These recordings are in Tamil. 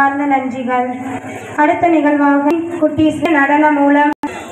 மனமார்ந்த நன்றிகள் அடுத்த நிகழ்வாக குட்டீஸ் நடனம் மூலம்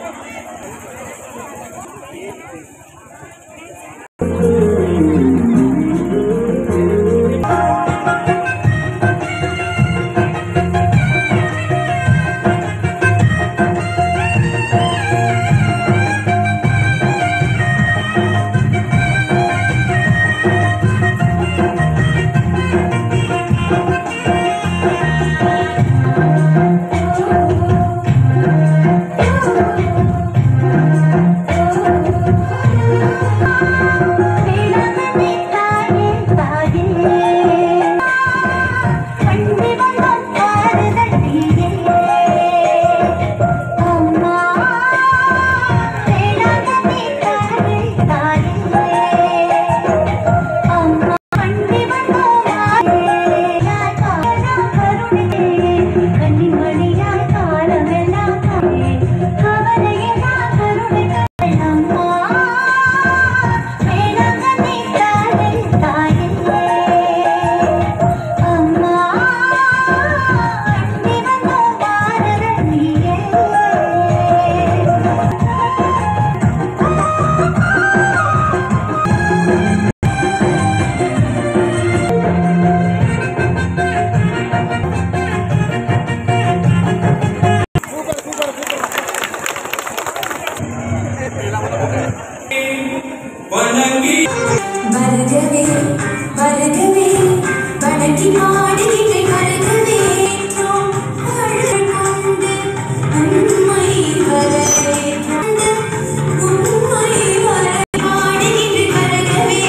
வருகவே வருகவே வணங்கி பாடுகின்ற வருகவே என்றோம் அருள் கொண்டு உண்மை வரவேற்று உண்மை வர பாடுகின்ற வருகவே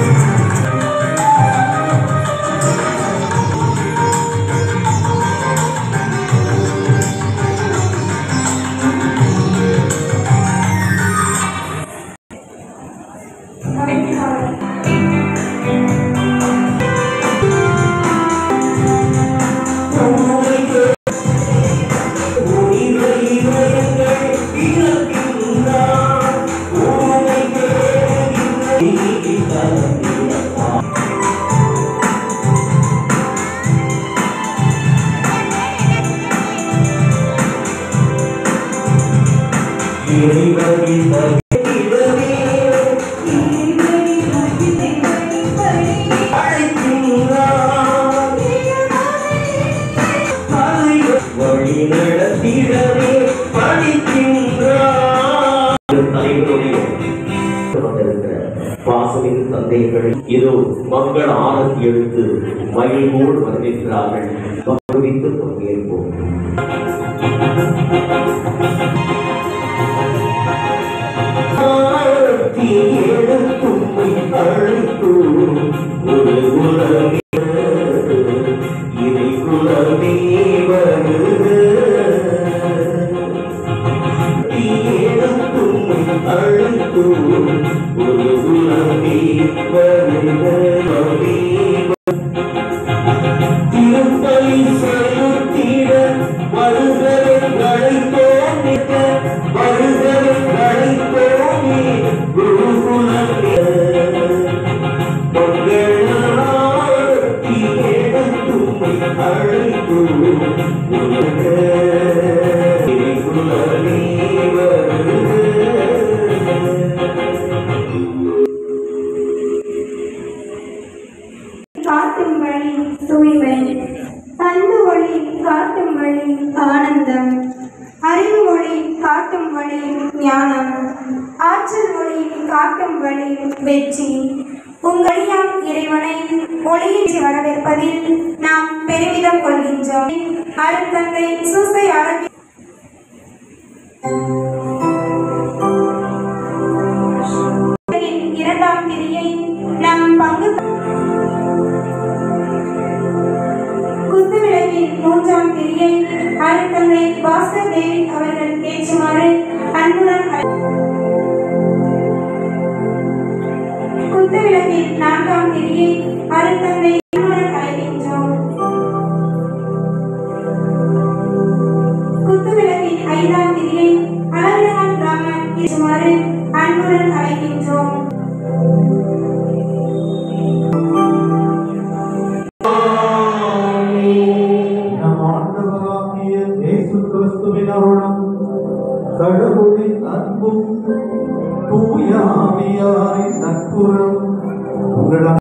வழி நடத்திடவே படிக்கின்றார் தலைவருடைய வந்திருக்கிற பாசமிகு தந்தைகள் இதோ மக்கள் ஆரத்தி எடுத்து மகிழ்வோடு வந்திருக்கிறார்கள் மகிழ்வித்து பங்கேற்போம் ஆரத்தி எடுத்தும் அழைத்து ஒரு உலகே இதை குலமே வருக அழைத்து ஒரு உலகே வருக திருப்பலி செலுத்திட வருகிறவர்களை தோன்றிட வருகிறவர்களை தோன்றி குருகுலமே பொங்கலாரத்தி எடுத்துமை அழைத்து உலக குலமே வருக காட்டும் வழி தூய்மை அன்பு ஒளி காட்டும் வழி ஆனந்தம் அறிவு ஒளி காட்டும் வழி ஞானம் ஆற்றல் ஒளி காட்டும் வழி வெற்றி உங்களியாம் இறைவனை ஒளியின்றி வரவேற்பதில் நாம் பெருமிதம் கொள்கின்றோம் அருட்தந்தை சூசை ஆரோக்கிய இரண்டாம் திரியை நம் பங்கு குத்துவிளக்கின் மூன்றாம் திரியை அருட்தந்தை பாஸ்கர் டேவிட் அவர்கள் ஏற்றுமாறு அன்புடன் அழை- குத்துவிளக்கின் நான்காம் திரியை அருட்தந்தை அன்புடன் அழைக்கின்றோம் குத்துவிளக்கின் ஐந்தாம் திரியை அழகிரகான் ராமன் ஏற்றுமாறு அன்புடன் அழைக்கின்றோம் நம் கடவுளின் அன்பும் தூயாவியாரின் நட்புறம் உங்கள்